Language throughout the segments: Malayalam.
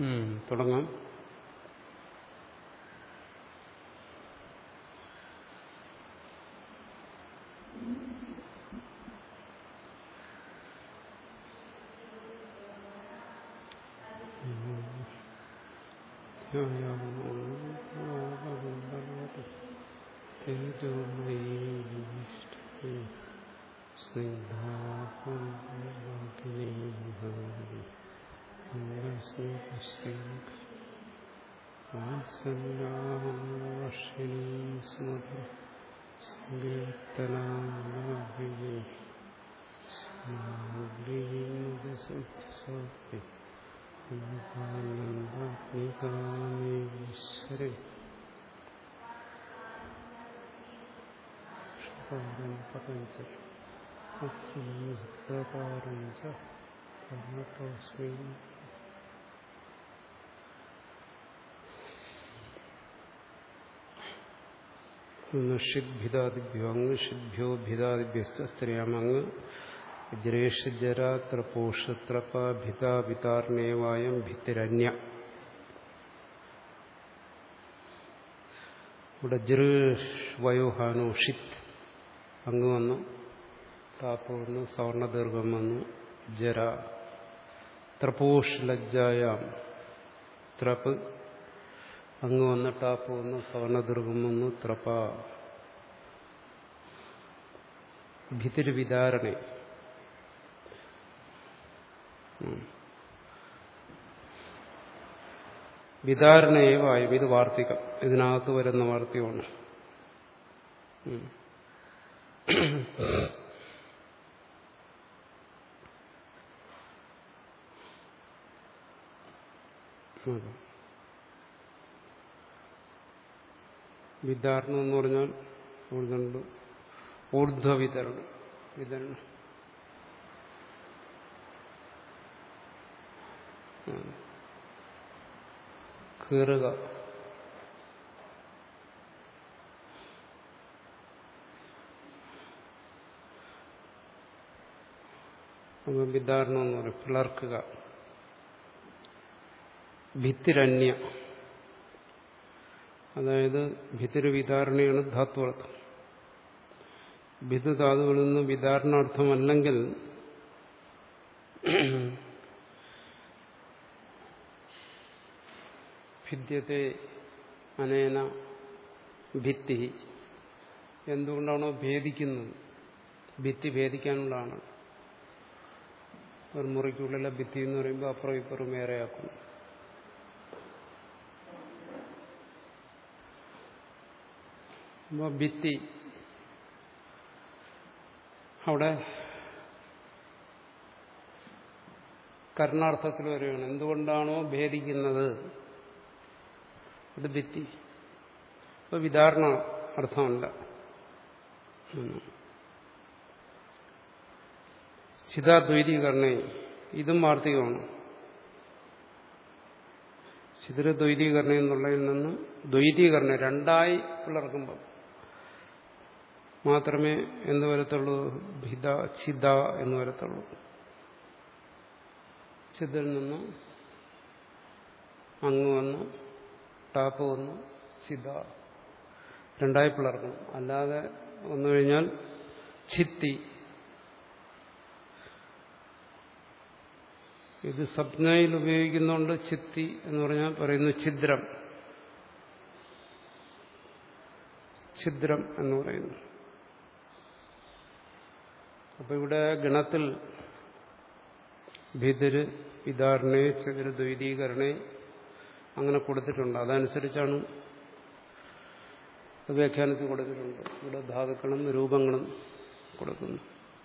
ഉം, തുടങ്ങാം ഈശ്വരൻ പരമത്തോസ്മി ഷിദ്ഭിതാദിഭ്യോ അങ്ങ് ഷിദ്ഭ്യോ ഭിതാദിഭ്യസ്ഥ സ്ത്രീയാമങ്ങ് ജരേഷജര ത്രപോഷ ത്രപ ഭിത ഭിതാർണേവായം ഭിത്തിരന്യ ഇവിടെ ജൃഷ് വയോഹാനോ ഷിത് അങ്ങ് വന്നു താപ്പ് വന്നു സവർണദീർഘം വന്നു ജര ത്രപോഷ് ലജ്ജായാം ത്രപ്പ് അങ്ങ് വന്ന് ടാപ്പ് വന്നു സവർണദീർഘം വന്നു ത്രപ ഭിതിര് വിതാരണേ വിതാരണയേവായും ഇത് വാർത്തികം ഇതിനകത്ത് വരുന്ന വാർത്തകമാണ് വിതാരണം എന്ന് പറഞ്ഞാൽ ഊർജ്ജുണ്ട് ഊർധ്വ വിതരണം വിതരണം കീറുക അപ്പം വിധാരണം എന്ന് പറയും പിളർക്കുക ഭിത്തിരന്യ അതായത് ഭിത്തിരു വിധാരണയാണ് ധാത്വർത്ഥം ഭിതു ധാതുവിൽ നിന്ന് വിധാരണാർത്ഥമല്ലെങ്കിൽ ഭിദ്യത്തെ അനേന ഭിത്തി എന്തുകൊണ്ടാണോ ഭേദിക്കുന്നത് ഭിത്തി ഭേദിക്കാനുള്ളതാണ് ഒരു മുറിക്കുള്ളിലെ ഭിത്തി എന്ന് പറയുമ്പോൾ അപ്പുറം ഇപ്പുറം വേറെയാക്കുന്നു അപ്പോൾ ഭിത്തി അവിടെ കർണാർത്ഥത്തിൽ വരികയാണ് എന്തുകൊണ്ടാണോ ഭേദിക്കുന്നത് അത് ഭിത്തി അപ്പൊ വിധാരണ അർത്ഥമല്ല ചിതാദ്വൈതീകരണേ ഇതും വാർത്തികമാണ് ചിതിര ദ്വൈതീകരണ എന്നുള്ളതിൽ നിന്ന് ദ്വൈതീകരണ രണ്ടായി പിളർക്കുമ്പോൾ മാത്രമേ എന്ത് വരത്തുള്ളൂ ഭിത ചിത എന്ന് വരത്തുള്ളൂ ചിതിൽ നിന്ന് അങ്ങ് വന്ന് ടാപ്പ് വന്നു ചിത രണ്ടായി പിളർക്കണം അല്ലാതെ വന്നു കഴിഞ്ഞാൽ ചിത്തി ഇത് സ്വപ്നയിൽ ഉപയോഗിക്കുന്നതുകൊണ്ട് ചിത്തി എന്ന് പറഞ്ഞാൽ പറയുന്നു ഛിദ്രം ഛിദ്രം എന്ന് പറയുന്നു അപ്പൊ ഇവിടെ ഗണത്തിൽ ഭിതര് വിധാരണേ ചിതര് ദ്വൈതീകരണേ അങ്ങനെ കൊടുത്തിട്ടുണ്ട് അതനുസരിച്ചാണ് വ്യാഖ്യാനത്തിൽ കൊടുത്തിട്ടുണ്ട് ഇവിടെ ധാതുക്കളും രൂപങ്ങളും കൊടുക്കുന്നു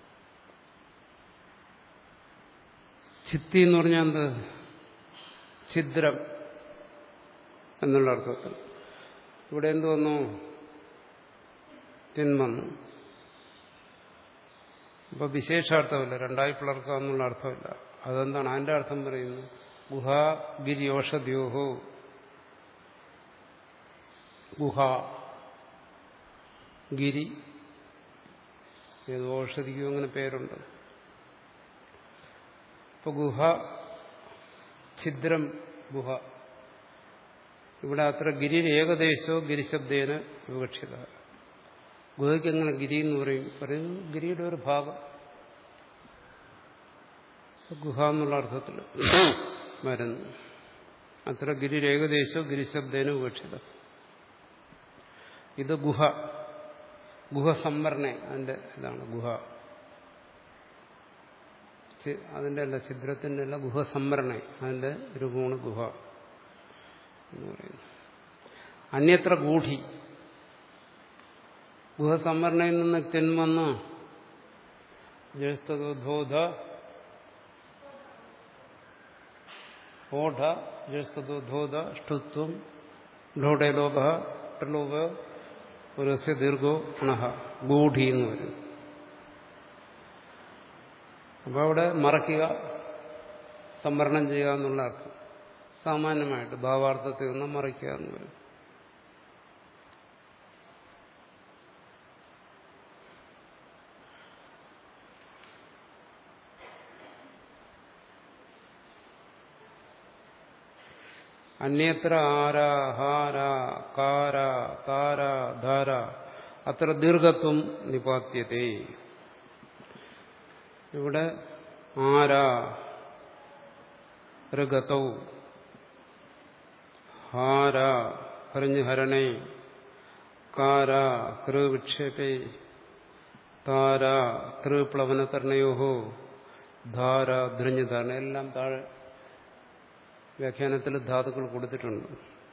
ചിത്തി എന്ന് പറഞ്ഞാൽ എന്ത് ഛിദ്രം എന്നുള്ള അർത്ഥത്തിൽ ഇവിടെ എന്ത് വന്നു തിന്മന്നു അപ്പൊ വിശേഷാർത്ഥമില്ല രണ്ടായി പിളർക്കുക എന്നുള്ള അർത്ഥമില്ല അതെന്താണ് അതിന്റെ അർത്ഥം പറയുന്നു ഗുഹ ഗിരിയോഷദ്യോഹോ ഗുഹ ഗിരി ഏത് ഔഷധിക്കും അങ്ങനെ പേരുണ്ട് ഇപ്പൊ ഗുഹ ഛിദ്രം ഗുഹ ഇവിടെ അത്ര ഗിരി ഏകദേശോ ഗിരിശബ്ദേന വിവക്ഷിത ഗുഹയ്ക്ക് എങ്ങനെ ഗിരി എന്ന് പറയും പറയുന്നു ഗിരിയുടെ ഒരു ഭാഗം ഗുഹ എന്നുള്ള അർത്ഥത്തിൽ വരുന്നു അത്ര ഗിരി ഏകദേശോ ഗിരിശബ്ദേന വിവക്ഷിത ഇത് ഗുഹ ഗുഹ സംവരണ അതിന്റെ ഇതാണ് ഗുഹ അതിന്റെ അല്ല ഛിദ്രത്തിന്റെ അല്ല ഗുഹ സംവരണ അതിന്റെ രൂപമാണ് ഗുഹ എന്ന് പറയുന്നു അന്യത്ര ഗൂഢി ഗുഹ സംവരണയിൽ നിന്ന് തെന്മന്ന് ജസ്തോധോധ ഓഢ ജസ്തോധോധ ഷ്ടുത്വം ഢോടേ ലോഭ ലോഭ പുരസ്യ ദീർഘോ അണഹ ഗൂഢി എന്ന് വരും അപ്പോൾ അവിടെ മറയ്ക്കുക സംവരണം ചെയ്യുക എന്നുള്ള അർത്ഥം സാമാന്യമായിട്ട് ഭാവാർത്ഥത്തിൽ ഒന്ന് മറയ്ക്കുക എന്ന് വരും അന്യത്ര ആര ഹാര കാര താര ധാര അത്ര ദീർഘത്വം നിപാത്യത്തെ ഇവിടെ ആര ഋഗതൗ ഹാര ഹരിഞ്ഞ് ഹരണേ കാര കൃ വിക്ഷേപേ താര തൃ പ്ലവനതരണയോ ധാര ധൃഞ്ഞ് ധാരണ എല്ലാം താഴെ വ്യാഖ്യാനത്തിൽ ധാതുക്കൾ കൊടുത്തിട്ടുണ്ട്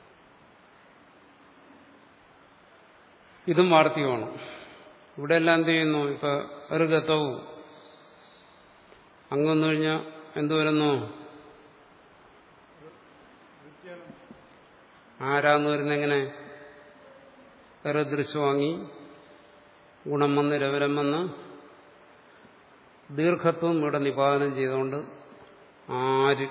ഇതും വാർത്തകമാണ് ഇവിടെ എല്ലാം എന്ത് ചെയ്യുന്നു ഇപ്പൊ ഋഗത്തവും അങ്ങ് വന്നു കഴിഞ്ഞാൽ എന്തു വരുന്നു ആരാന്ന് വരുന്ന എങ്ങനെ ദൃശ്യം വാങ്ങി ഗുണം വന്ന് രവരം വന്ന് ദീർഘത്വം ഇവിടെ നിപാതനം ചെയ്തുകൊണ്ട് ആര്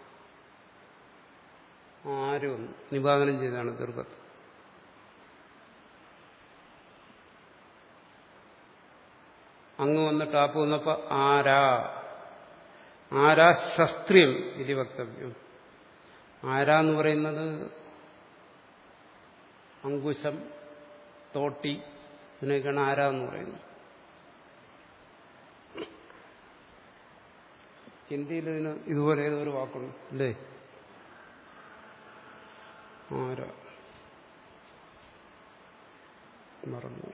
ആര് വന്നു നിപാതനം ചെയ്താണ് ദീർഘത്വം അങ്ങ് വന്നിട്ട് ആപ്പ് വന്നപ്പോ ആരാ ആരാ ശസ്ത്രിയം ഇത് വക്തവ്യം ആരാന്ന് പറയുന്നത് അങ്കുശം തോട്ടി ഇതിനൊക്കെയാണ് ആരാന്ന് പറയുന്നത് ഹിന്ദിയിൽ ഇതിന് ഇതുപോലെ ഏതോ ഒരു വാക്കുണ്ട് അല്ലേ ആരാ മറന്നു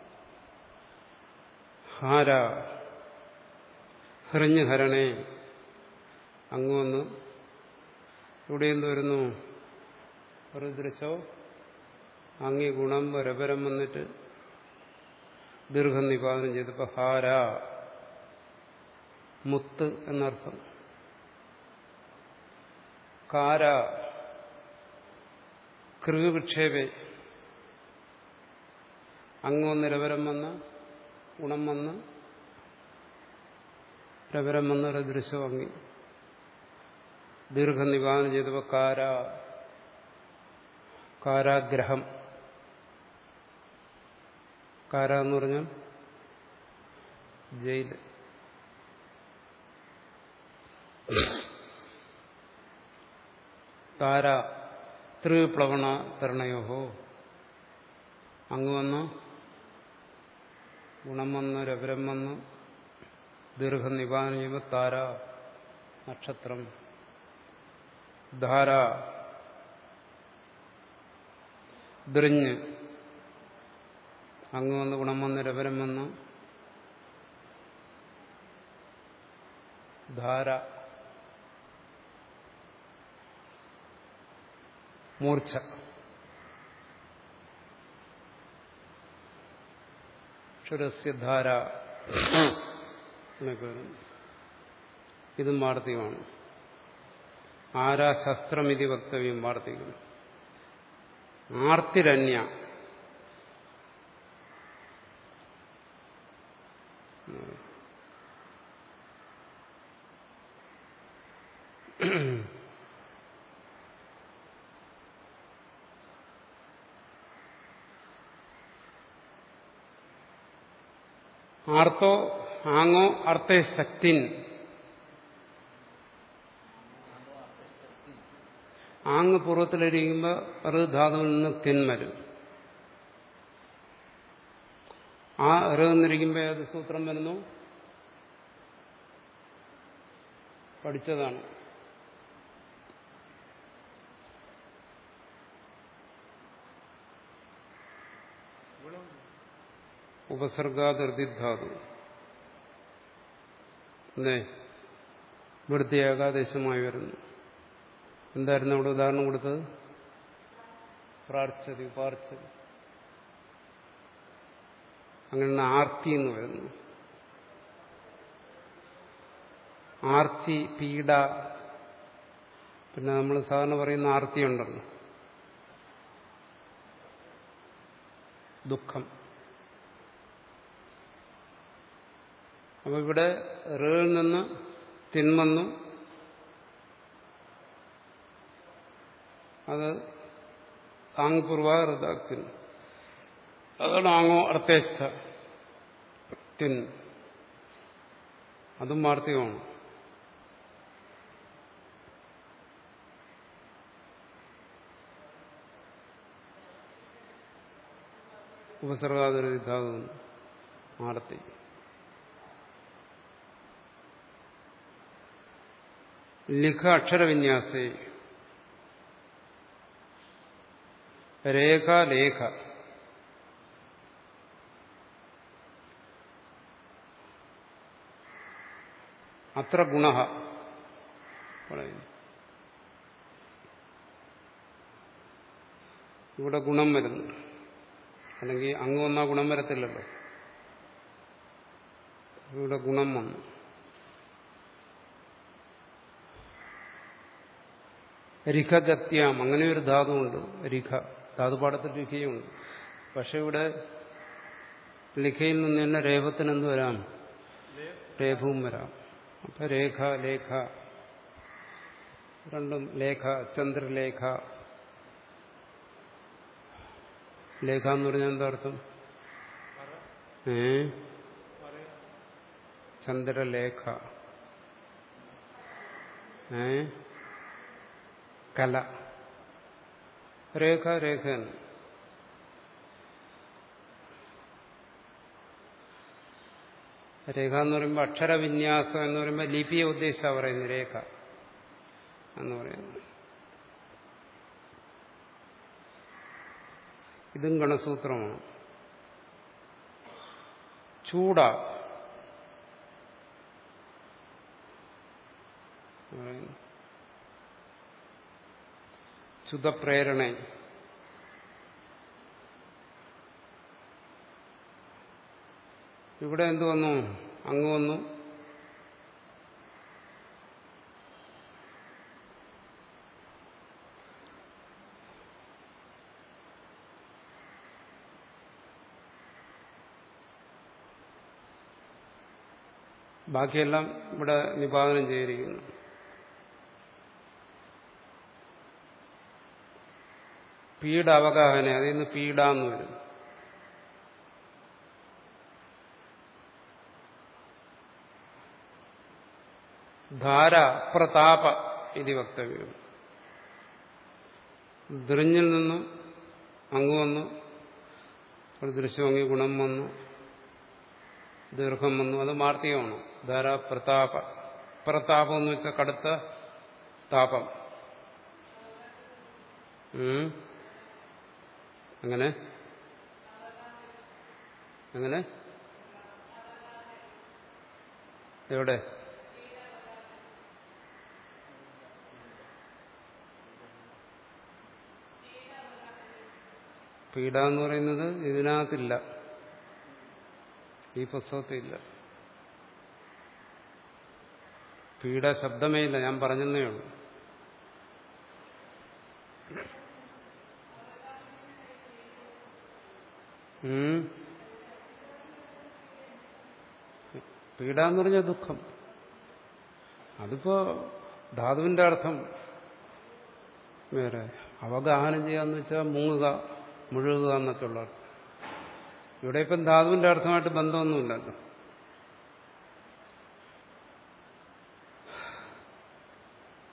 ഹാര ഹൃഞ്ഞ് ഹരണേ അങ്ങ് വന്ന് ഇവിടെ എന്ത് വരുന്നു ഒരു ദൃശോ അങ്ങി ഗുണം രപരം വന്നിട്ട് ദീർഘം നിപാതനം ചെയ്തപ്പോ ഹാര മുത്ത് എന്നർത്ഥം കാര കൃവിക്ഷേപേ അങ്ങ് വന്ന് രപരം വന്ന് ഗുണം വന്ന് രപരം വന്ന് ഒരു ദൃശ്യം അങ്ങി ദീർഘനിവാദനം ചെയ്തപ്പോ കാര കാരാഗ്രഹം കാര എന്ന് പറഞ്ഞാൽ ജയില് താര ത്രിപ്ലവണ തരണയോഹോ അങ്ങ് വന്ന് ഗുണം വന്ന് രപരം വന്ന് ദീർഘനിവാദനം ചെയ്യുമ്പോൾ താര നക്ഷത്രം ധാര ദൃഞ്ഞ് അങ്ങ് വന്ന് ഗുണം വന്ന് രപരം വന്ന് ധാര മൂർച്ച ക്ഷുരസ്യധാര എന്നൊക്കെ വരും ഇതും വാർത്തികമാണ് ആരാ ശസ്ത്രമിതി വക്തവ്യം വാർത്തികം ആർത്തിരന്യ ആർത്തോ ആങ്ങോ അർത്ഥശക്തിൻ ആങ് പൂർവ്വത്തിലിരിക്കുമ്പോൾ ഋ ധാതുവിൽ നിന്ന് തിൻ വരും ആ ഋ എന്നിരിക്കുമ്പോൾ ഏത് സൂത്രം വരുന്നു പഠിച്ചതാണ് ഉപസർഗാതിർദിധാതു അല്ലേ ഇവിടുത്തെ ഏകാദേശമായി വരുന്നു എന്തായിരുന്നു അവിടെ ഉദാഹരണം കൊടുത്തത് പ്രാർച്ചതി ഉപാർച്ചതി അങ്ങനെ ആർത്തി എന്ന് വരുന്നു ആർത്തി പീഡ പിന്നെ നമ്മൾ സാധാരണ പറയുന്ന ആർത്തി ഉണ്ടല്ലോ ദുഃഖം അപ്പൊ ഇവിടെ റേയിൽ നിന്ന് തിന്മന്നു അത് ആങ്പൂർവ റദ്ദാക്കുന്നു അതാണ് ആങ്ങോ അർത്ഥേഷ്ഠ തിൻ അതും വാർത്തകമാണ് ഉപസർഗാതിരിധാതും ആർത്തി ലിഖ അക്ഷരവിന്യാസേ രേഖ ലേഖ അത്ര ഗുണ പറയുന്നു ഇവിടെ ഗുണം വരുന്നു അല്ലെങ്കിൽ അങ്ങ് വന്നാൽ ഗുണം വരത്തില്ലല്ലോ ഇവിടെ ഗുണം വന്നു രിഖഗത്യാം അങ്ങനെ ഒരു ധാതുവുണ്ട് രിഖ ധാതുപാഠത്തിൽ രിഖയുണ്ട് പക്ഷെ ഇവിടെ ലിഖയിൽ നിന്ന് തന്നെ രേഖത്തിന് എന്ത് വരാം രേഖവും വരാം അപ്പൊ രേഖ ലേഖ രണ്ടും ലേഖ ചന്ദ്രലേഖ ലേഖ എന്ന് പറഞ്ഞാൽ എന്താ അർത്ഥം ഏ ചന്ദ്രലേഖ ഏ കല രേഖ രേഖയാണ് രേഖ എന്ന് പറയുമ്പോൾ അക്ഷരവിന്യാസം എന്ന് പറയുമ്പോൾ ലിപിയെ ഉദ്ദേശിച്ചാണ് പറയുന്നത് രേഖ എന്ന് പറയുന്നത് ഇതും ഗണസൂത്രമാണ് ചൂട ചുതപ്രേരണ ഇവിടെ എന്ത് വന്നു അങ്ങ് വന്നു ബാക്കിയെല്ലാം ഇവിടെ നിപാതനം ചെയ്തിരിക്കുന്നു പീഡ അവഗാഹന അതിൽ നിന്ന് പീഡ എന്ന് വരും ധാര പ്രതാപ ഇത് വക്തവ്യം ദൃഞ്ഞിൽ നിന്നും അങ്ങ് വന്നു ഒരു ദൃശ്യമങ്ങി ഗുണം വന്നു ദീർഘം വന്നു അത് മാർത്തികമാണ് ധാര പ്രതാപ പ്രതാപം എന്ന് വെച്ചാൽ കടുത്ത താപം അങ്ങനെ അങ്ങനെ എവിടെ പീഡ എന്ന് പറയുന്നത് ഇതിനകത്തില്ല ഈ പുസ്തകത്തില്ല പീഡ ശബ്ദമേ ഇല്ല ഞാൻ പറഞ്ഞതേ ഉള്ളൂ പീഡ എന്ന് പറഞ്ഞാൽ ദുഃഖം അതിപ്പോ ധാതുവിന്റെ അർത്ഥം വേറെ അവഗാഹനം ചെയ്യാന്ന് വെച്ചാൽ മുങ്ങുക മുഴുകുക എന്നൊക്കെ ഉള്ള അർത്ഥം ഇവിടെ ഇപ്പം ധാതുവിന്റെ അർത്ഥമായിട്ട് ബന്ധമൊന്നുമില്ലല്ലോ ആ,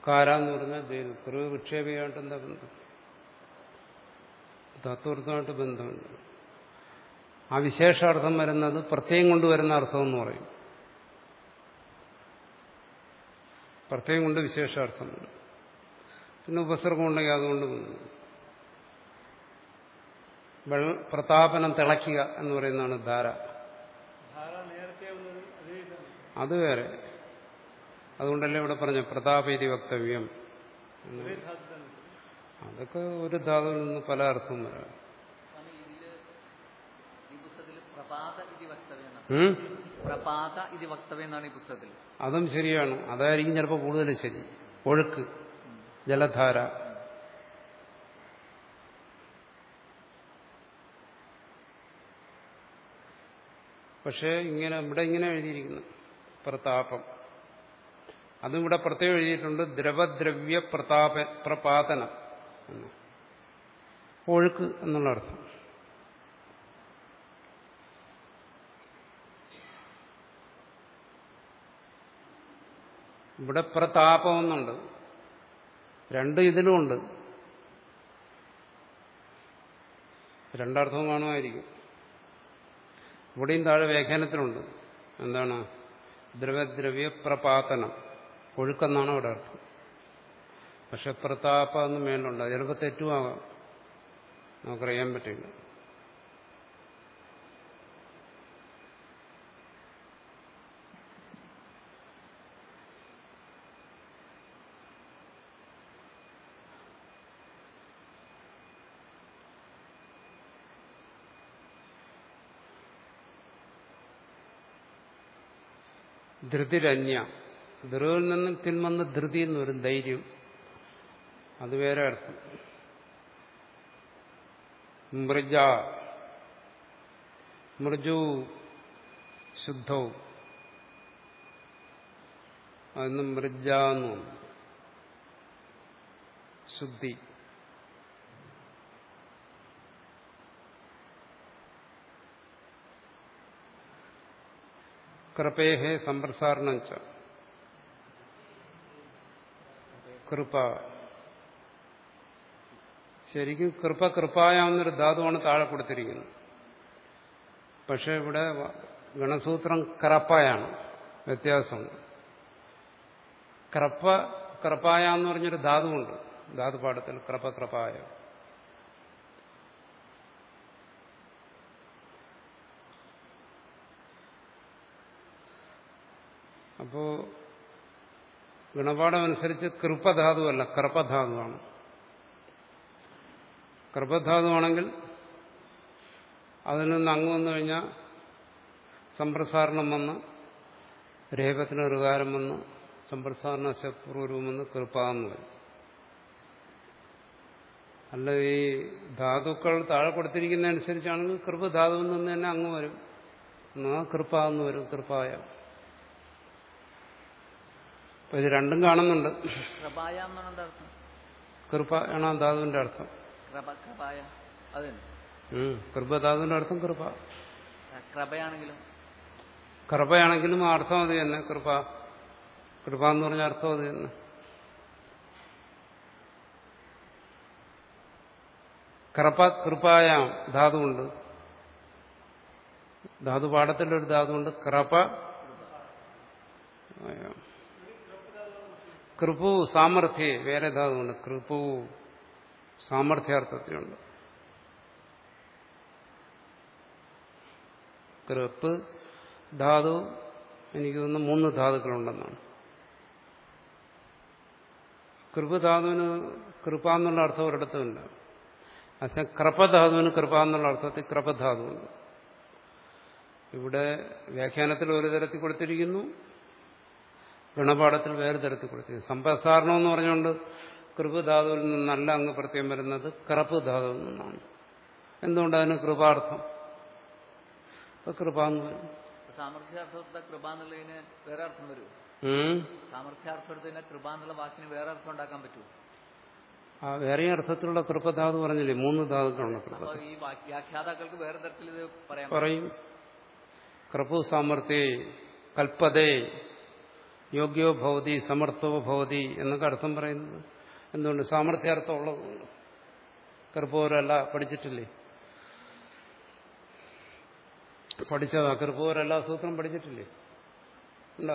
കാര എന്ന് പറഞ്ഞാൽ ജയിൽ കൃ വിക്ഷേപമായിട്ട് എന്താ ബന്ധം തത്വർത്ഥമായിട്ട് ബന്ധമുണ്ട് ആ വിശേഷാർത്ഥം വരുന്നത് പ്രത്യേകം കൊണ്ടുവരുന്ന അർത്ഥം എന്ന് പറയും പ്രത്യേകം കൊണ്ട് വിശേഷാർത്ഥം വരും. പിന്നെ ഉപസർഗം ഉണ്ടെങ്കിൽ അതുകൊണ്ട് വന്നു വെള്ള പ്രതാപനം തിളയ്ക്കുക എന്ന് പറയുന്നതാണ് ധാര ധാര നേരത്തെ വന്നത് അതേ ഇതാണ് അത് വേറെ അതുകൊണ്ടല്ലേ ഇവിടെ പറഞ്ഞ പ്രതാപേതി വക്തവ്യം എന്ന്. അതേ ധാതു തന്നെ അതൊക്കെ ഒരു ധാതുവിൽ നിന്ന് പല അർത്ഥവും വരാം സ്വാമി ഇതില് ഈ പുസ്തകത്തിൽ പ്രപാത ഇത് വക്തവ്യം ഉം? പ്രപാത ഇത് വക്തവ്യം എന്നാണ് ഈ പുസ്തകത്തിൽ അതും ശരിയാണ് അതായിരിക്കും ചിലപ്പോൾ കൂടുതൽ ശരി ഒഴുക്ക് ജലധാര പക്ഷേ ഇങ്ങനെ ഇവിടെ ഇങ്ങനെ എഴുതിയിരിക്കുന്നു പ്രതാപം അതും ഇവിടെ പ്രത്യേകം എഴുതിയിട്ടുണ്ട് ദ്രവദ്രവ്യ പ്രതാപ പ്രപാതനം എന്ന്. ഒഴുക്ക് എന്നുള്ള അർത്ഥം ഇവിടെ പ്രതാപമെന്നുണ്ട് രണ്ട് ഇതിലുമുണ്ട് രണ്ടർത്ഥവും കാണുമായിരിക്കും ഇവിടെയും താഴെ വ്യാഖ്യാനത്തിലുണ്ട് എന്താണ് ദ്രവദ്രവ്യ പ്രപാതനം ഒഴുക്കെന്നാണ് അവിടെ അർത്ഥം പക്ഷെ പ്രതാപ എന്ന് മേലുണ്ട് അത് ചിലപ്പോൾ തെറ്റുമാകാം നമുക്കറിയാൻ പറ്റില്ല ധൃതിരന്യ ധൃവിൽ നിന്നും തിന്മന്ന് ധൃതി എന്ന് വരും ധൈര്യം അത് വേറെ അർത്ഥം മൃജ മൃജു ശുദ്ധവും അതിന് മൃജ എന്ന് വന്നു ശുദ്ധി കൃപേഹേ സമ്പ്രസാരണം ച കൃപ ശരിക്കും കൃപ കൃപായാവുന്നൊരു ധാതുവാണ് താഴെ കൊടുത്തിരിക്കുന്നത് പക്ഷെ ഇവിടെ വ- ഗണസൂത്രം കറപ്പായാണ് വ്യത്യാസമുണ്ട് ക്രപ്പ ക്രപ്പായ എന്ന് പറഞ്ഞൊരു ധാതുവുണ്ട് ധാതുപാഠത്തിൽ ക്രപ ക്രപായ അപ്പോ ഗുണപാഠമനുസരിച്ച് കൃപധാതുവല്ല കർപ്പധാതുവാണ് കർപ്പധാതുവാണെങ്കിൽ അതിൽ നിന്ന് അങ്ങ് വന്നു കഴിഞ്ഞാൽ സമ്പ്രസാരണം വന്ന് രേഖത്തിന് ഋകാരം വന്ന് സമ്പ്രസാരണ ശപൂർവം വന്ന് കൃപ എന്ന് പറയും അല്ല ഈ ധാതുക്കൾ താഴെ കൊടുത്തിരിക്കുന്നതനുസരിച്ചാണെങ്കിൽ കൃപ ധാതുവിൽ നിന്ന് തന്നെ അങ്ങ് വരും എന്നാ കൃപ എന്ന് വരും കൃപായ അപ്പൊ ഇത് രണ്ടും കാണുന്നുണ്ട് കൃപായ എന്നാണ് എന്താ അർത്ഥം കൃപ ആണ് ആ ധാതുവിന്റെ അർത്ഥം കൃപ കൃപായ അത് തന്നെ ഉം. കൃപധാതുവിന്റെ അർത്ഥം കൃപ കൃപയാണെങ്കിലും കൃപയാണെങ്കിലും ആ അർത്ഥം അത് തന്നെ കൃപ കൃപ എന്ന് പറഞ്ഞ അർത്ഥം അത് തന്നെ കൃപ കൃപായ ധാതുവുണ്ട് ധാതുപാഠത്തിലൊരു ധാതുവുണ്ട് കൃപ കൃപു സാമർഥ്യേ വേറെ ധാതുവുണ്ട് കൃപു സാമർഥ്യാർത്ഥത്തിലുണ്ട് കൃപ്പ് ധാതു എനിക്ക് തോന്നുന്നു മൂന്ന് ധാതുക്കളുണ്ടെന്നാണ് കൃപ ധാതുവിന് കൃപ എന്നുള്ള അർത്ഥം ഒരിടത്തുമില്ല പക്ഷെ ക്രപധാതുവിന് കൃപ എന്നുള്ള അർത്ഥത്തിൽ ക്രപധാതുവുണ്ട് ഇവിടെ വ്യാഖ്യാനത്തിൽ ഒരു തരത്തിൽ കൊടുത്തിരിക്കുന്നു ഗുണപാഠത്തിൽ വേറെ തരത്തിൽ കൊടുത്തിരിക്കുന്നു സമ്പ്രസാരണം എന്ന് പറഞ്ഞുകൊണ്ട് കൃപധാതുവിൽ നിന്നല്ല അങ്ങ് പ്രത്യേകം വരുന്നത് ക്രപ്പ് ധാതുവിൽ നിന്നാണ് എന്തുകൊണ്ട് അതിന് കൃപാർത്ഥം അപ്പൊ കൃപ എന്ന് വരും സാമർഥ്യാർത്ഥത്തെ കൃപ എന്നുള്ളതിന് വേറെ അർത്ഥം വരുമോ ഉം. സാമർഥ്യാർത്ഥത്തിന് കൃപ എന്നുള്ള വാക്കിന് വേറെ അർത്ഥം ഉണ്ടാക്കാൻ പറ്റുമോ ആ വേറെ അർത്ഥത്തിലുള്ള കൃപധാതു പറഞ്ഞില്ലേ മൂന്ന് ധാതുക്കളുള്ള കൃപ അപ്പൊ ഈ വാ- വ്യാഖ്യാതാക്കൾക്ക് വേറെ തരത്തിൽ ഇത് പറയാം പറയും കൃപു സാമർത്ഥ്യേ കൽപ്പതേ യോഗ്യോ ഭവതി സമർത്ഥോ ഭവതി എന്നൊക്കെ അർത്ഥം പറയുന്നത് എന്തുകൊണ്ട് സാമർഥ്യാർത്ഥം ഉള്ളതുകൊണ്ട് കർപ്പൂരല്ല പഠിച്ചിട്ടില്ലേ പഠിച്ചതാ കർപ്പൂരല്ല സൂത്രം പഠിച്ചിട്ടില്ലേ ഉണ്ടോ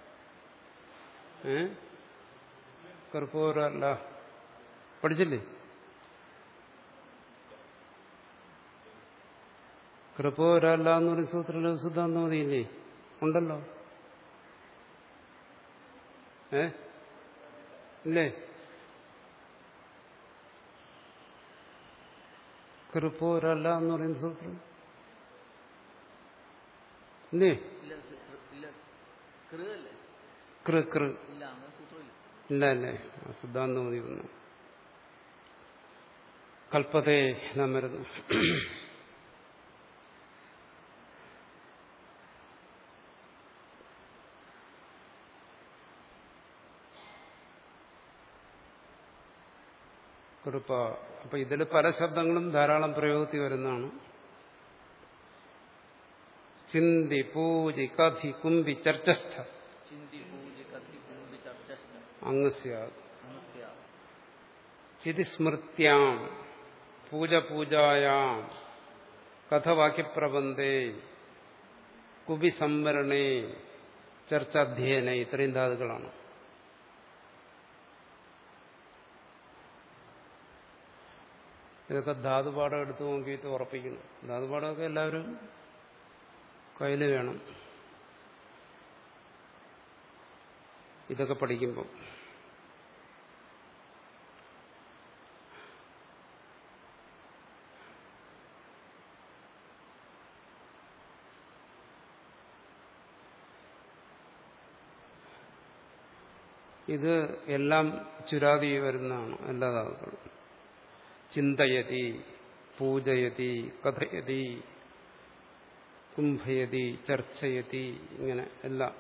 ഏ കർപ്പൂരല്ല പഠിച്ചില്ലേ കൃപോരല്ല എന്ന് പറയുന്ന സൂത്രത്തിൽ സിദ്ധാന്തം മതിയില്ലേ ഉണ്ടല്ലോ ഏ ഇല്ലേ കൃപോരല്ല എന്ന് പറയുന്ന സൂത്രം ഇല്ലേ ഇല്ല കൃ- കൃ- ഇല്ല കൃ അല്ലേ കൃ കൃ ഇല്ല അങ്ങനെ സൂത്രമില്ല ഇല്ല അല്ലേ ആ സിദ്ധാന്തം മതി വന്നു കൽപ്പതേ നാം വരുന്നു കൃപ അപ്പൊ ഇതിൽ പല ശബ്ദങ്ങളും ധാരാളം പ്രയോഗത്തിൽ വരുന്നതാണ് ചിന്തി പൂജി കഥി കുമ്പി ചർച്ചസ്ഥ ചിന്തി പൂജി കഥി കുമ്പി ചർച്ചസ്ഥ അങ്ങ് സ്യാത് നമസ്യ ചിതിസ്മൃത്യാം പൂജ പൂജായാം കഥവാക്യപ്രബന്ധേ കുബി സംവരണേ ചർച്ചാധ്യയന ഇത്രയും ധാതുക്കളാണ് ഇതൊക്കെ ധാതുപാഠം എടുത്തു നോക്കിയിട്ട് ഉറപ്പിക്കണം ധാതുപാഠമൊക്കെ എല്ലാവരും കയ്യിൽ വേണം ഇതൊക്കെ പഠിക്കുമ്പോൾ ഇത് എല്ലാം ചുരാതി വരുന്നതാണ് എല്ലാ ധാതുക്കളും ചിന്തയതി പൂജയതി കഥയതി കുംഭയതി ചർച്ചയതി ഇങ്ങനെ എല്ലാം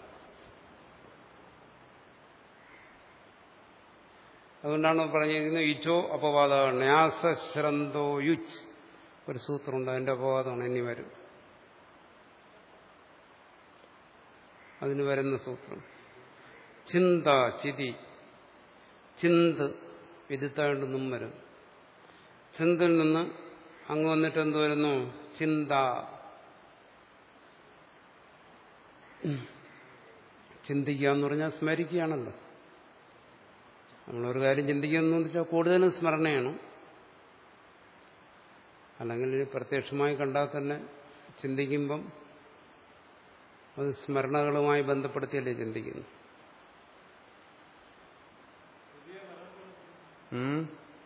അതുകൊണ്ടാണ് പറഞ്ഞിരിക്കുന്നത് ഇച്ചോ അപവാദ ന്യാസശ്രന്തോ യുച്ച് ഒരു സൂത്രമുണ്ട് അതിന്റെ അപവാദമാണ് ഇനി വരും അതിന് വരുന്ന സൂത്രം ചിന്ത ചിതി ചിന്ത് വിദിത്താണ്ടെന്നും വരും ചിന്തിൽ നിന്ന് അങ്ങ് വന്നിട്ട് എന്ത് വരുന്നു ചിന്ത ചിന്തിക്കുക എന്ന് പറഞ്ഞാൽ സ്മരിക്കുകയാണല്ലോ നമ്മളൊരു കാര്യം ചിന്തിക്കുന്നു വെച്ചാൽ കൂടുതലും സ്മരണയാണ് അല്ലെങ്കിൽ ഇനി പ്രത്യക്ഷമായി കണ്ടാൽ തന്നെ ചിന്തിക്കുമ്പം അത് സ്മരണകളുമായി ബന്ധപ്പെടുത്തിയല്ലേ ചിന്തിക്കുന്നു ഉം.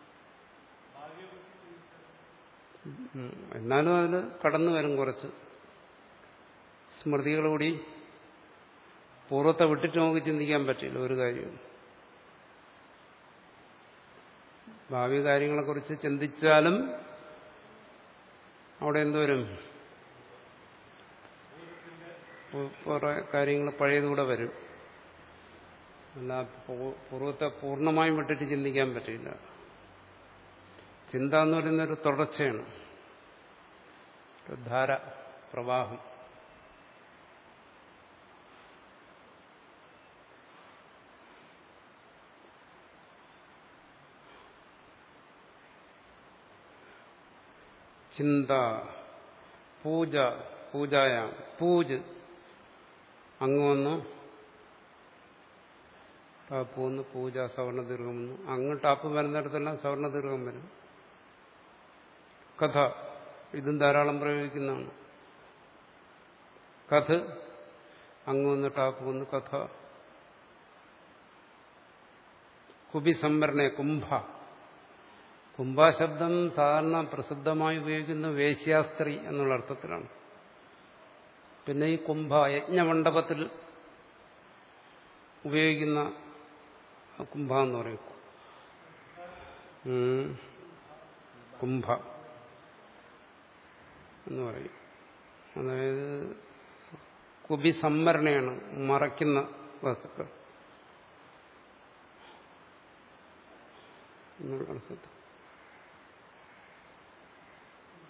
ഉം. എന്നാലും അതിൽ കടന്നു വരും കുറച്ച് സ്മൃതികൾ കൂടി പൂർവ്വത്തെ വിട്ടിട്ട് നമുക്ക് ചിന്തിക്കാൻ പറ്റില്ല ഒരു കാര്യവും ഭാവി കാര്യങ്ങളെക്കുറിച്ച് ചിന്തിച്ചാലും അവിടെ എന്തോരും കുറെ കാര്യങ്ങൾ പഴയതുകൂടെ വരും അല്ല പൂ- പൂർവ്വത്തെ പൂർണ്ണമായും വിട്ടിട്ട് ചിന്തിക്കാൻ പറ്റില്ല ചിന്ത എന്ന് പറയുന്ന ഒരു തുടർച്ചയാണ് ഒരു ധാര പ്രവാഹം ചിന്ത പൂജ പൂജായ പൂജ് അങ്ങ് വന്നു ടാപ്പ് വന്ന് പൂജ സവർണ ദീർഘം വന്നു അങ്ങ് ടാപ്പ് വരുന്നിടത്തെല്ലാം സവർണ ദീർഘം വരും കഥ ഇതും ധാരാളം പ്രയോഗിക്കുന്നതാണ് കഥ അങ്ങ് വന്ന് ടാപ്പ് വന്ന് കഥ കുബി സംവരണേ കുംഭ കുംഭാശബ്ദം സാധാരണ പ്രസിദ്ധമായി ഉപയോഗിക്കുന്ന വേശ്യാസ്ത്രീ എന്നുള്ള അർത്ഥത്തിലാണ് പിന്നെ ഈ കുംഭ യജ്ഞമണ്ഡപത്തിൽ ഉപയോഗിക്കുന്ന കുംഭ എന്ന് പറയും ഉം. കുംഭ എന്ന് പറയും അതായത് കുബി സംവരണയാണ് മറയ്ക്കുന്ന വസ്തുക്കൾ എന്നുള്ള അർത്ഥത്തിൽ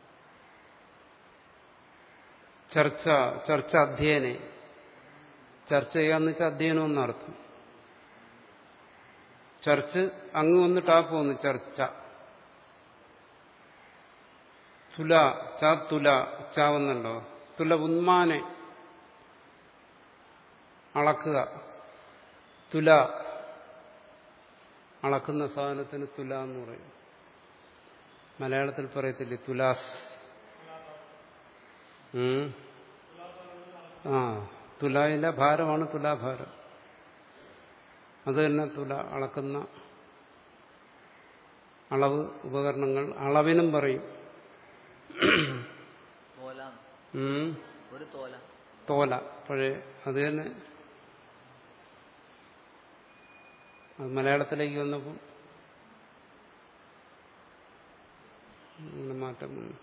ചർച്ച ചർച്ച അധ്യയനെ ചർച്ച ചെയ്യാന്ന് വെച്ചാൽ അധ്യയനം എന്നർത്ഥം ചർച്ച് അങ്ങ് വന്ന് ടാപ്പ് വന്നു ചർച്ച തുല ച തുല ചാവുന്നുണ്ടോ തുല ഉന്മാനെ അളക്കുക തുല അളക്കുന്ന സാധനത്തിന് തുല എന്ന് പറയും മലയാളത്തിൽ പറയത്തില്ലേ തുലാസ് ഉം. ആ തുലായിലെ ഭാരമാണ് തുലാഭാരം അത് തന്നെ തുല അളക്കുന്ന അളവ് ഉപകരണങ്ങൾ അളവിനും പറയും തോലാന്ന് ഉം. ഒരു തോല തോല പഴയ അത് തന്നെ അത് മലയാളത്തിലേക്ക് വന്നപ്പോൾ ഇങ്ങനെ മാറ്റം വന്നു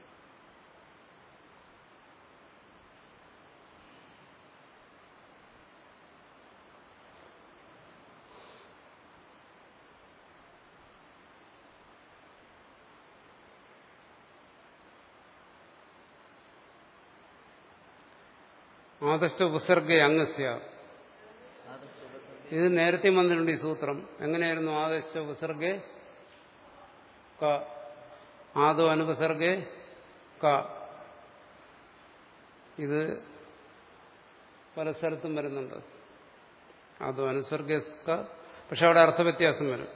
ആദർശ ഉപസർഗ അംഗസ്യ ആദർശ ഉപസർഗ ഇത് നേരത്തെ വന്നിട്ടുണ്ട് ഈ സൂത്രം എങ്ങനെയായിരുന്നു ആദർശ ഉപസർഗെ ക ആദോ അനുപസർഗെ ക ഇത് പല സ്ഥലത്തും വരുന്നുണ്ട് ആദോ അനുസർഗെ ക പക്ഷെ അവിടെ അർത്ഥവ്യത്യാസം വരും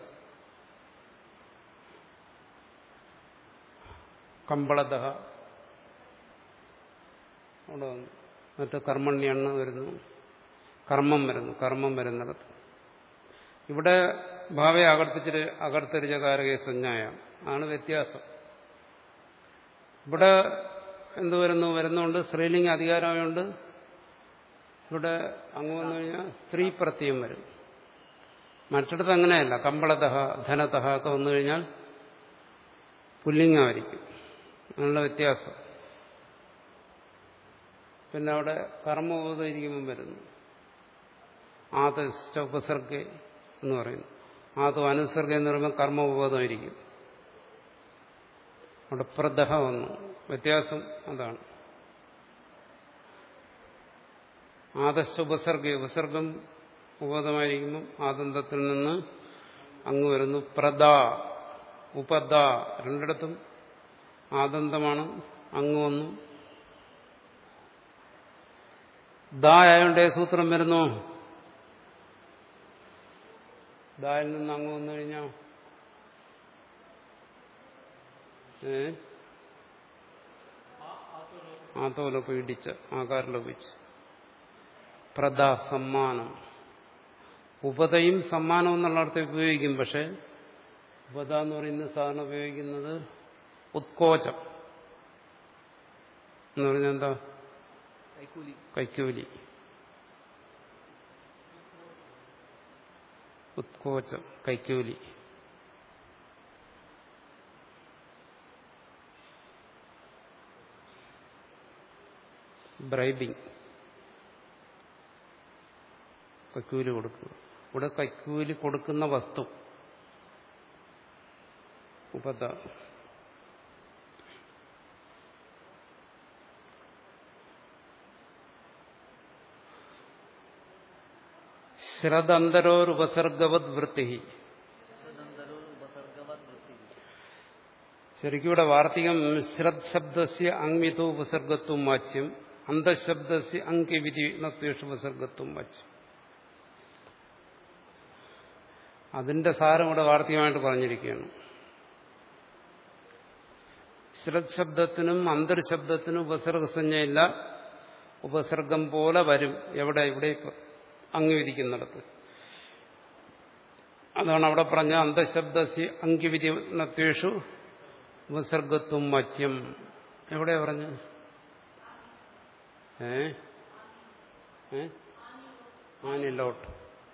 കമ്പളത അവിടെ വന്നു മറ്റു കർമ്മണ്യണ്ണ് വരുന്നു കർമ്മം വരുന്നു കർമ്മം വരുന്നിടത്ത് ഇവിടെ ഭാവയെ അകർത്തിച്ചിട്ട് അകർത്തരിച്ച കാരകേ സഞ്ജായ ആണ് വ്യത്യാസം ഇവിടെ എന്ത് വരുന്നു വരുന്നുണ്ട് സ്ത്രീലിംഗ അധികാരമായുണ്ട് ഇവിടെ അങ്ങ് വന്നു കഴിഞ്ഞാൽ സ്ത്രീ പ്രത്യയം വരും മറ്റിടത്ത് അങ്ങനെയല്ല കമ്പളതഹ ധനതഹ ഒക്കെ വന്നു കഴിഞ്ഞാൽ പുല്ലിംഗമായിരിക്കും അങ്ങനെയുള്ള വ്യത്യാസം പിന്നെ അവിടെ കർമ്മബോധം വരുന്നു ആദശ്ച ഉപസർഗ എന്ന് പറയുന്നു ആദോ അനുസർഗ എന്ന് പറയുമ്പോൾ കർമ്മബോധമായിരിക്കും അവിടെ പ്രദഹ വന്നു വ്യത്യാസം അതാണ് ആദശ്ച ഉപസർഗ ഉപസർഗം ഉപബോധമായിരിക്കുമ്പം ആദന്തത്തിൽ നിന്ന് അങ്ങ് വരുന്നു പ്രദ ഉപദ രണ്ടിടത്തും ആദന്തമാണ് അങ്ങ് വന്നു ദായോണ്ട് സൂത്രം വരുന്നു ദായിൽ നിന്ന് അങ്ങ് വന്നു കഴിഞ്ഞാ ഏ ആത്തോലൊപ്പ് ഇടിച്ച് ആകാരലോപിച്ച് പ്രദ സമ്മാനം ഉപതയും സമ്മാനം എന്നുള്ള അർത്ഥം ഉപയോഗിക്കും പക്ഷെ ഉപത എന്ന് പറയുന്നത് സാധാരണ ഉപയോഗിക്കുന്നത് ഉത്കോചം എന്ന് പറഞ്ഞാൽ എന്താ കൈക്കൂലി കൈക്കൂലി ഉത്കോചം കൈക്കൂലി ബ്രൈബിങ് കൈക്കൂലി കൊടുക്കുക ഇവിടെ കൈക്കൂലി കൊടുക്കുന്ന വസ്തു ഉപത ശ്രദന്തരോരുപസർഗവത് വൃത്തി സദന്തരോ ഉപസർഗവത് വൃത്തി ശരിക്കും ഇവിടെ വാർത്തികം ശ്രദ് ശബ്ദസ്യ അങ്മിതോ ഉപസർഗത്വം വാച്യം അന്തശബ്ദസ്യ അങ്കിവിധി നത്വേഷു ഉപസർഗത്വം വാച്യം അതിന്റെ സാരം ഇവിടെ വാർത്തികമായിട്ട് പറഞ്ഞിരിക്കുകയാണ് ശ്രദ് ശബ്ദത്തിനും അന്തർശബ്ദത്തിനും ഉപസർഗസഞ്ജയില്ല ഉപസർഗം പോലെ വരും എവിടെ ഇവിടെ അംഗീകരിക്കുന്നിടത്ത് അതാണ് അവിടെ പറഞ്ഞ അന്തശബ്ദസ്യ അങ്കിവിധിനത്വേഷു ഉപസർഗത്വം മത്സ്യം എവിടെ പറഞ്ഞു ഏ ഏ? ആനിലോട്ട്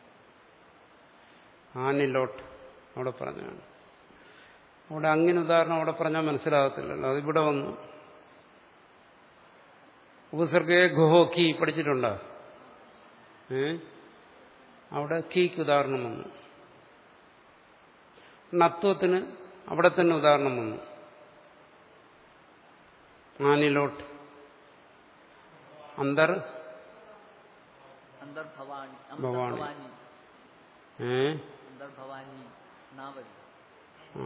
ആനിലോട്ട് അവിടെ പറഞ്ഞാണ് അവിടെ അങ്ങനെ ഉദാഹരണം അവിടെ പറഞ്ഞാൽ മനസ്സിലാകത്തില്ലല്ലോ അതിവിടെ വന്നു ഉപസർഗയെ ഗുഹോ കീ പഠിച്ചിട്ടുണ്ടോ ഏ അവിടെ കീക്ക് ഉദാഹരണം വന്നു നത്വത്തിന് അവിടെ തന്നെ ഉദാഹരണം വന്നു ആനിലോട്ട് അന്തർ അന്തർഭവാനി ഭവാനി. അന്തർഭവാനി ഏ അന്തർഭവാനി നാ വരും ആ.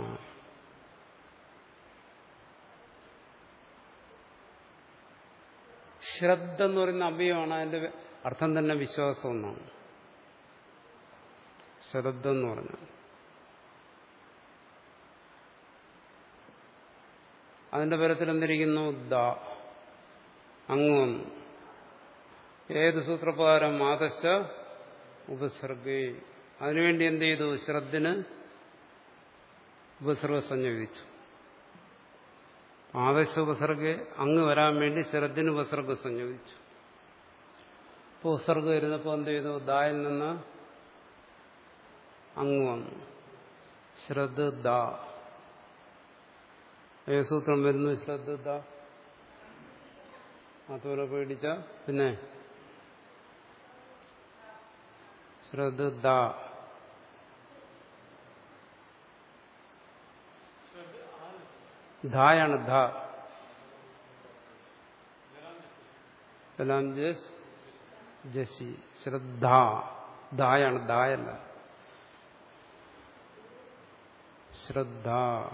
ശ്രദ്ധ എന്ന് പറയുന്ന അവയവമാണ് അതിന്റെ അർത്ഥം തന്നെ വിശ്വാസം എന്നാണ് ശ്രദ്ധ എന്ന് പറഞ്ഞാൽ അതിന്റെ പരത്തിൽ എന്തിരിക്കുന്നു ദ അങ്ങ് വന്നു ഏത് സൂത്രപ്രകാരം ആദശ്ച ഉപസർഗേ അതിനുവേണ്ടി എന്ത് ചെയ്തു ശ്രദ്ധന് ഉപസർഗ സംയോജിച്ചു ആദശ ഉപസർഗെ അങ്ങ് വരാൻ വേണ്ടി ശ്രദ്ധന് ഉപസർഗ സംയോജിച്ചു ഇപ്പോൾ ഉപസർഗ വരുന്നപ്പോൾ എന്ത് ചെയ്തു ദായിൽ നിന്ന് അങ്ങ് വന്നു ശ്രദ്ധ ദ ഏത് സൂത്രം വരുന്നു ശ്രദ്ധ ദ അതുപോലെ പേടിച്ച പിന്നെ ശ്രദ്ധ ദ ധായാണ് ധ സലാം ജസ് ജസി ശ്രദ്ധ ധായാണ് ധായല്ല ശ്രദ്ധ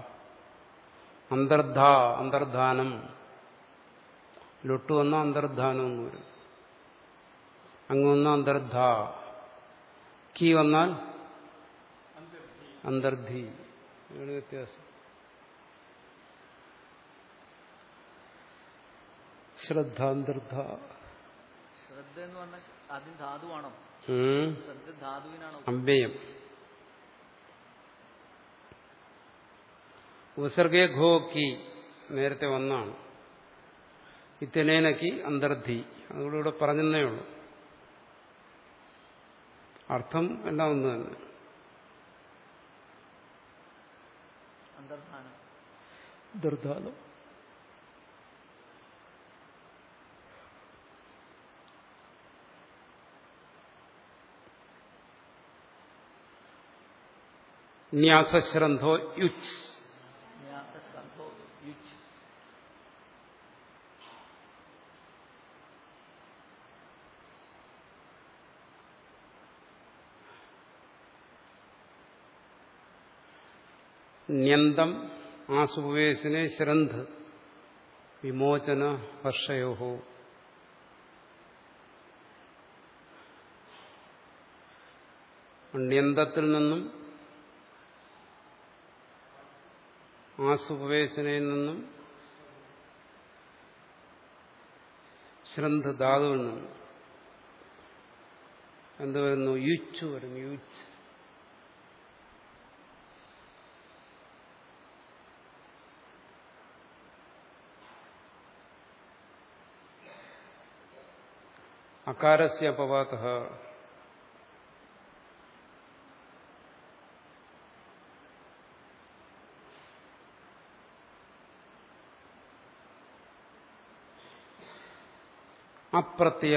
അന്തർധ അന്തർധാനം ലൊട്ടു വന്ന അന്തർധാനം എന്ന് വരും അങ്ങ് വന്ന അന്തർധ കീ വന്നാൽ അന്തർധി ഇതാണ് വ്യത്യാസം ശ്രദ്ധാന്തർധ ശ്രദ്ധ എന്ന് പറഞ്ഞാൽ ആദ്യം ധാതുവാണോ ഉം. ശ്രദ്ധ ധാതുവിനാണോ അമ്പയം ഉപസർഗേ ഘോക്കി നേരത്തെ വന്നാണ് ഇത്തനേനക്കി അന്തർധി അതുകൂടെ ഇവിടെ പറഞ്ഞതേ ഉള്ളൂ അർത്ഥം എല്ലാം ഒന്ന് തന്നെ അന്തർധാനം ദർധാനം ന്യാസശ്രന്ധോ യുച്ച് ജ്ഞാത സന്ധോ യുച്ച് ന്യന്തം ആസുപവേശനെ ശ്രന്ധ് വിമോചന ഹർഷയോഹോ ന്യന്തത്തിൽ നിന്നും ആസുപവേശനയിൽ നിന്നും ശ്രന്ധ ധാതുവിൽ നിന്നും എന്ത് വരുന്നു യുച്ചു വരുന്നു യുച്ച് അകാരസ്യ അപവാത അപ്രത്യ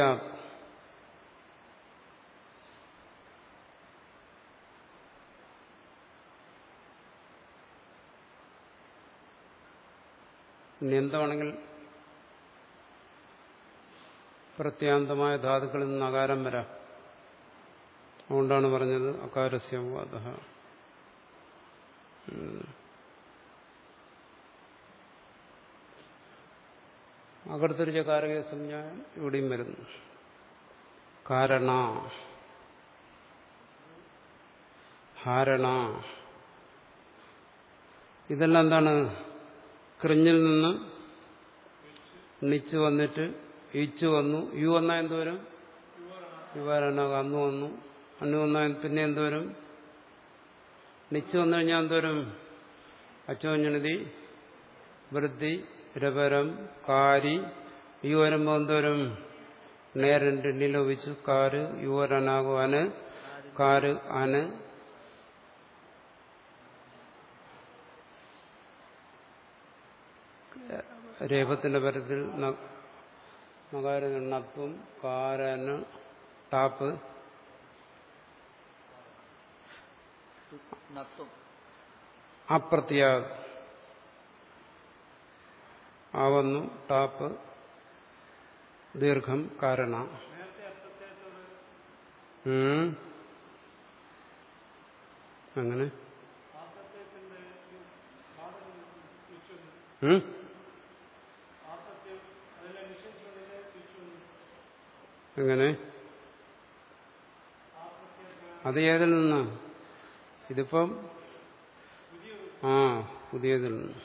ഇനി എന്താണെങ്കിൽ പ്രത്യാന്തമായ ധാതുക്കളിൽ നിന്ന് അകാരം വരാം അതുകൊണ്ടാണ് പറഞ്ഞത് അകാരസ്യവാദ അകർത്തൊരു ചകാരക സംജ്ഞാനം ഇവിടെയും വരുന്നു കാരണ ഹാരണ ഇതെല്ലാം എന്താണ് കൃഞ്ഞിൽ നിന്ന് നിച്ച് വന്നിട്ട് ഈച്ചു വന്നു യു വന്നാൽ എന്തുവരും യുവാരണ അന്നു വന്നു അന്നു വന്നാൽ പിന്നെ എന്തുവരും നിച്ച് വന്നു കഴിഞ്ഞാൽ എന്തുവരും അച്ചോഞ്ഞണതി വൃദ്ധി രപരം കാരി യു വരുമ്പോൾ എന്തോരും നേരണ്ട് നിലോപിച്ചു കാര് യുവരനാകും അന് കാര് അന് രേപത്തിന്റെ പരത്തിൽ നകാരനത്വം കാരന് ടാപ്പ് നത്വം അപ്രത്യാ ആവന്നു ടാപ്പ് ദീർഘം കാരണ നേരത്തെ അർത്ഥത്തേത്തോട് ഉം. അങ്ങനെ ഉം? എങ്ങനെ അത് ഏതിൽ നിന്നാ ഇതിപ്പം ആ പുതിയതിൽ നിന്ന്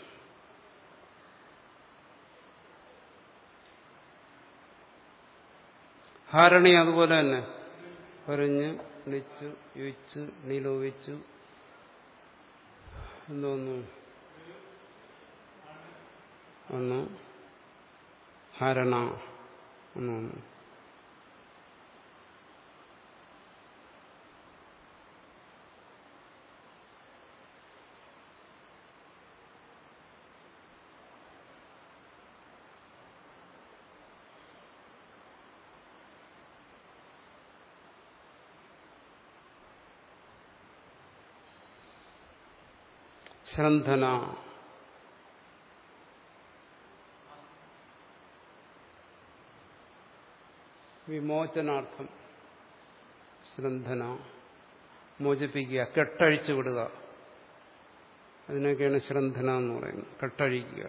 ഹാരണി അതുപോലെ തന്നെ പറഞ്ഞ് ണിച്ചു യുച്ചു നിലോപിച്ചു എന്തോന്നു ഒന്ന് ഹരണ എന്ന് വന്നു ശ്രന്ധന വിമോചനാർത്ഥം ശ്രന്ധന മോചിപ്പിക്കുക കെട്ടഴിച്ചു വിടുക അതിനൊക്കെയാണ് ശ്രന്ധന എന്ന് പറയുന്നത് കെട്ടഴിക്കുക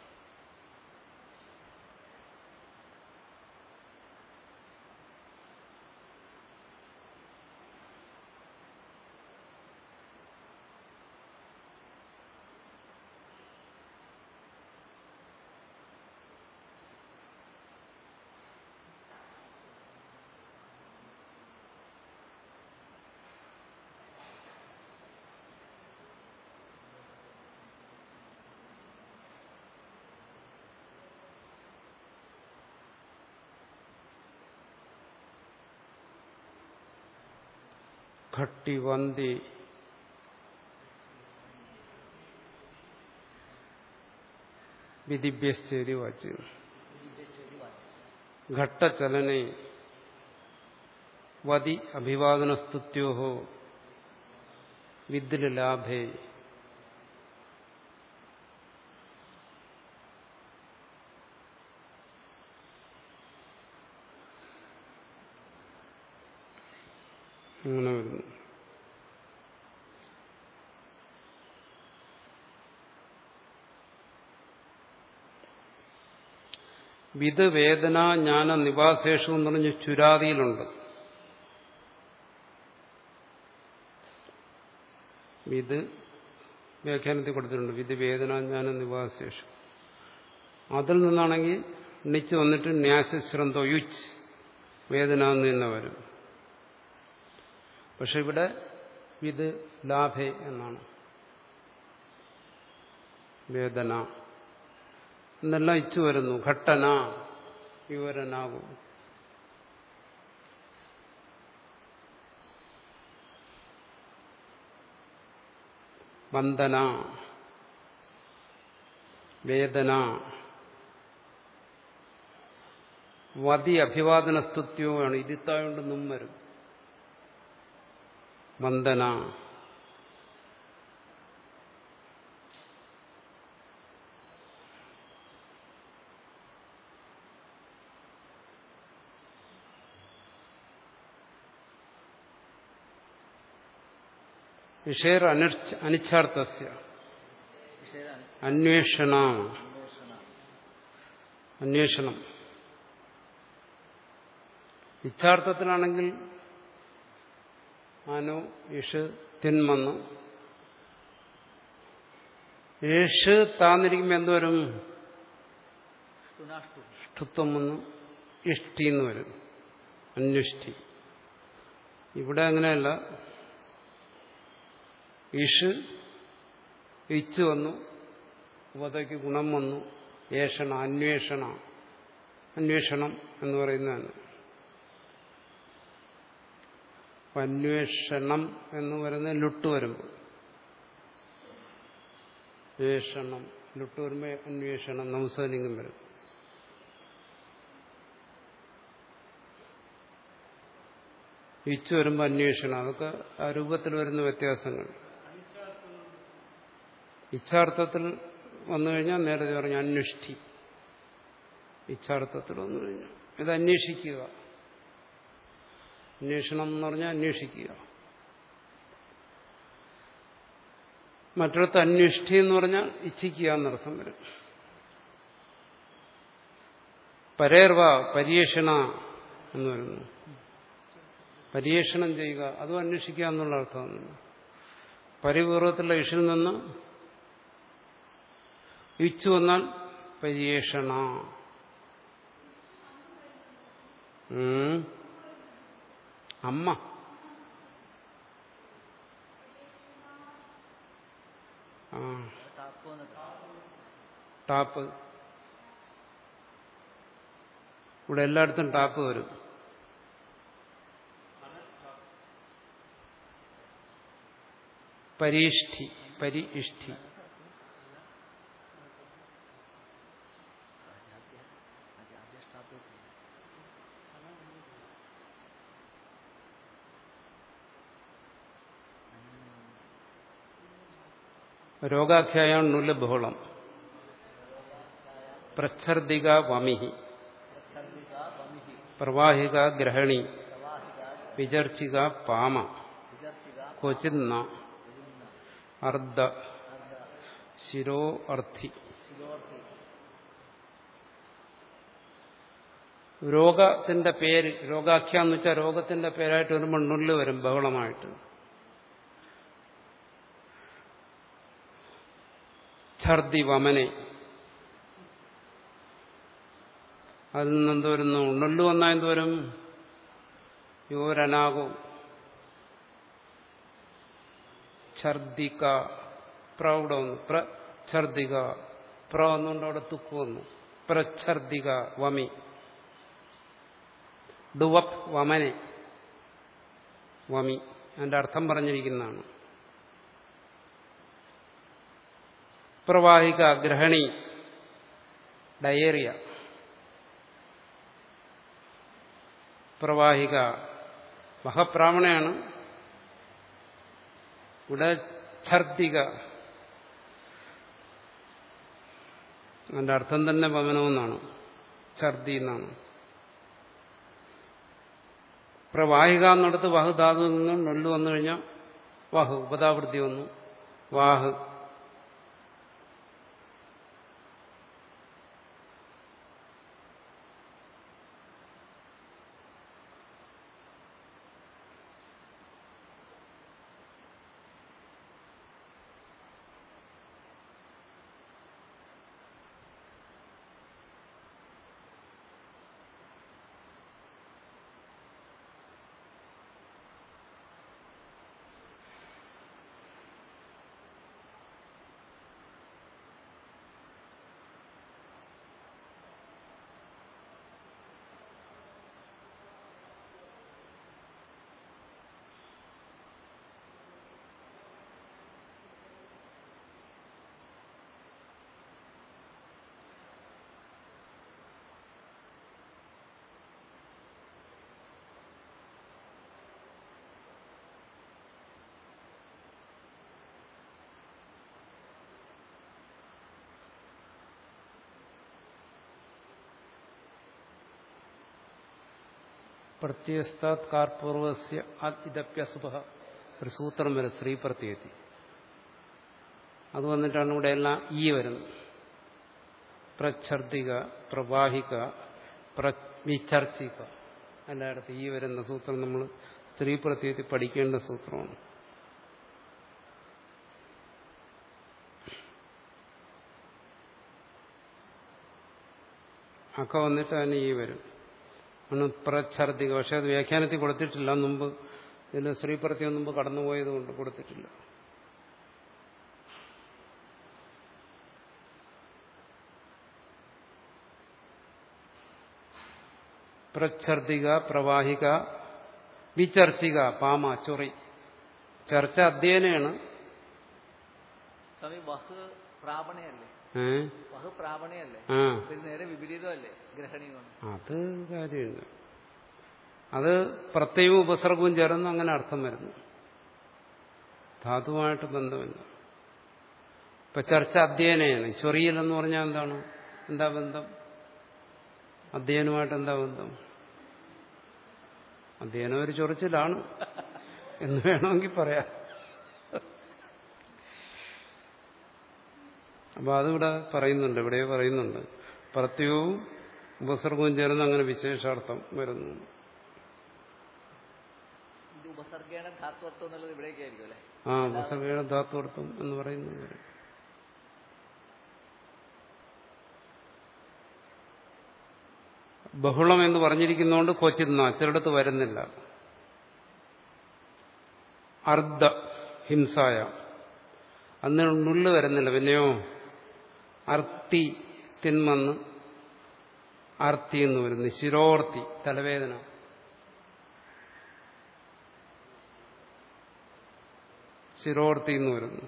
ഘട്ടിവന്തി വിധിഭ്യശ്ചേരി വാച്യം ഘട്ടചലനെ വതി അഭിവാദനസ്തുത്യോ വിദ്രലാഭേ അങ്ങനെ വരുന്നു വിത് വേദന ജ്ഞാന നിവാസേഷു എന്ന് പറഞ്ഞ് ചുരാതിയിലുണ്ട് വിത് വ്യാഖ്യാനത്തിൽ കൊടുത്തിട്ടുണ്ട് വിധി വേദന ജ്ഞാന നിവാസേഷു അതിൽ നിന്നാണെങ്കിൽ ണിച്ച് വന്നിട്ട് ന്യാസശ്രന്തോ യുച്ച് വേദന എന്ന് തന്നെ വരും പക്ഷെ ഇവിടെ വിത് ലാഭേ എന്നാണ് വേദന എന്നെല്ലാം ഇച്ചു വരുന്നു ഘട്ടന വിവരനാകും വന്ദന വേദന വതി അഭിവാദന സ്തുത്യവുമാണ് ഇതിത്തായോണ്ട് നും വരും വന്ദന വിഷയർ അനിച്ഛാർത്ഥസ്യ വിഷയമാണ് അന്വേഷണ അന്വേഷണ അന്വേഷണം ഇച്ഛാർത്ഥത്തിലാണെങ്കിൽ ആനോ ഇഷ് തിന്മന്ന് ഏഷ് താന്നിരിക്കുമ്പോൾ എന്തുവരും സുനാഷ്ടു ഷ്ടുത്വം വന്ന് ഇഷ്ടി എന്ന് വരും അന്വേഷ്ടി ഇവിടെ അങ്ങനെയല്ല ഇഷ് ഇച്ച് വന്നു ഉപതയ്ക്ക് ഗുണം വന്നു ഏഷണ അന്വേഷണ അന്വേഷണം എന്ന് പറയുന്നതാണ് അപ്പൊ അന്വേഷണം എന്ന് പറയുന്നത് ലുട്ട് വരുമ്പോൾ ഏഷണം ലുട്ട് വരുമ്പോൾ അന്വേഷണം നവസലിംഗം വരും ഇച്ചു വരുമ്പോൾ അന്വേഷണം അതൊക്കെ ആ രൂപത്തിൽ വരുന്ന വ്യത്യാസങ്ങൾ ഇച്ഛാർത്ഥത്തിൽ വന്നു കഴിഞ്ഞാൽ നേരത്തെ പറഞ്ഞു അന്വേഷ്ടി ഇച്ഛാർത്ഥത്തിൽ വന്നു കഴിഞ്ഞാൽ ഇത് അന്വേഷിക്കുക അന്വേഷണം എന്ന് പറഞ്ഞാൽ അന്വേഷിക്കുക മറ്റൊരുത്ത് അന്വേഷ്ടി എന്ന് പറഞ്ഞാൽ ഇച്ഛിക്കുക എന്നർത്ഥം വരും പരേർവ പര്യേഷണ എന്ന് വരുന്നു പര്യേഷണം ചെയ്യുക അതും അന്വേഷിക്കുക എന്നുള്ള അർത്ഥമാണ് പരിപൂർവത്തിലുള്ള ഇഷിൽ നിന്ന് ഇച്ചു വന്നാൽ പര്യേഷണ ഉം. അമ്മ ആ ടാപ്പ് വന്നിട്ട് ടാപ്പ് ഇവിടെ എല്ലായിടത്തും ടാപ്പ് വരും പരീഷ്ഠി പരീഷ്ഠി ആദ്യം ടാപ്പ് വെച്ചു രോഗാഖ്യായം നുല് ബഹുളം പ്രച്ഛർദിക വമിഹി ഛർദിക വമിഹി പ്രവാഹിക ഗ്രഹണി പ്രവാഹിക വിചർച്ചിക പാമ വിചർച്ചിക ക്വചിന്ന അർദ്ധ ശിരോ അർത്ഥി ശിരോർത്ഥി രോഗത്തിന്റെ പേര് രോഗാഖ്യ എന്ന് വെച്ചാൽ രോഗത്തിന്റെ പേരായിട്ട് വരുമ്പോൾ നുല്ല് വരും ബഹളമായിട്ട് ഛർദി വമനെ അതിൽ നിന്ന് എന്ത് വരുന്നു നുല്ല് വന്നാൽ എന്ത് വരും യോരനാകോ ഛർദിക പ്രൗഢ വന്നു പ്രഛർദിക പ്ര വന്നുകൊണ്ട് അവിടെ തുക്ക് വന്നു പ്രഛർദിക വമി ഡുവപ് വമനെ വമി അതിന്റെ അർത്ഥം പറഞ്ഞിരിക്കുന്നതാണ് പ്രവാഹിക ഗ്രഹണി ഡയേറിയ പ്രവാഹിക മഹപ്രാവണയാണ് ഇവിടെ ഛർദിക അതിന്റെ അർത്ഥം തന്നെ വമനമെന്നാണ് ഛർദി എന്നാണ് പ്രവാഹിക എന്നിടത്ത് വാഹ് ധാതുവിൽ നിന്നും നെല്ല് വന്നു കഴിഞ്ഞാൽ വാഹ് ഉപതാവൃത്തി വന്നു വാഹ് പ്രത്യസ്താത് കാർപൂർവസ്യ ഇതപ്യസുഭ ഒരു സൂത്രം വരും സ്ത്രീ പ്രത്യയത്തി അത് വന്നിട്ടാണ് ഇവിടെ എല്ലാം ഈ വരുന്നത് പ്രച്ഛർദിക പ്രവാഹിക വിചർച്ചിക എല്ലായിടത്തും ഈ വരുന്ന സൂത്രം നമ്മൾ സ്ത്രീ പ്രത്യയത്തിൽ പഠിക്കേണ്ട സൂത്രമാണ് അക്ക വന്നിട്ട് അതിന് ഈ വരും ആണ് പ്രച്ഛർദിക പക്ഷെ അത് വ്യാഖ്യാനത്തിൽ കൊടുത്തിട്ടില്ല മുമ്പ് ഇതിന് സ്ത്രീപ്രത്യം മുമ്പ് കടന്നുപോയത് കൊണ്ട് കൊടുത്തിട്ടില്ല പ്രച്ഛർദിക പ്രവാഹിക വിചർച്ചിക പാമ ചൊറി ചർച്ച അധ്യയനാണ് സ്വാമി വഹ് പ്രാപണയല്ലേ ഏ വഹ് പ്രാപണയല്ലേ ആ ഇത് നേരെ വിപരീതമല്ലേ ഗ്രഹണീയമാണ് അത് കാര്യമുണ്ട് അത് പ്രത്യയവും ഉപസർഗവും ചേർന്ന് അങ്ങനെ അർത്ഥം വരുന്നു ധാതുവായിട്ട് ബന്ധമില്ല ഇപ്പൊ ചർച്ച അധ്യയനയാണ് ചൊറിയൽ എന്ന് പറഞ്ഞാൽ എന്താണ് എന്താ ബന്ധം അധ്യയനമായിട്ട് എന്താ ബന്ധം അധ്യയനം ഒരു ചൊറിച്ചിലാണ് എന്ന് വേണമെങ്കിൽ പറയാം അപ്പൊ അതിവിടെ പറയുന്നുണ്ട് ഇവിടെ പറയുന്നുണ്ട് പ്രത്യവും ഉപസർഗവും ചേർന്ന് അങ്ങനെ വിശേഷാർത്ഥം വരുന്നു ഇത് ഉപസർഗേണ ധാത്വത്വം എന്നുള്ളത് ഇവിടേക്ക് ആയിരിക്കും അല്ലെ ആ ഉപസർഗേണ ധാത്വർത്ഥം എന്ന് പറയുന്നത് ബഹുളം എന്ന് പറഞ്ഞിരിക്കുന്നതുകൊണ്ട് കൊച്ചിന്ന ചിലടത്ത് വരുന്നില്ല അർദ്ധ ഹിംസായ അന്ന് നുള്ളു വരുന്നില്ല പിന്നെയോ അർത്തി തിന്മന്ന് അർത്തി എന്ന് വരുന്നു ശിരോർത്തി തലവേദന ശിരോർത്തി എന്ന് വരുന്നു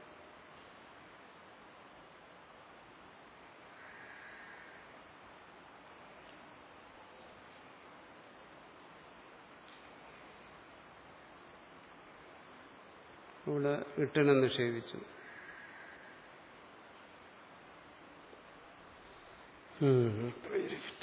ഇവിടെ ഇട്ടിനെ നിഷേധിച്ചു ഉം.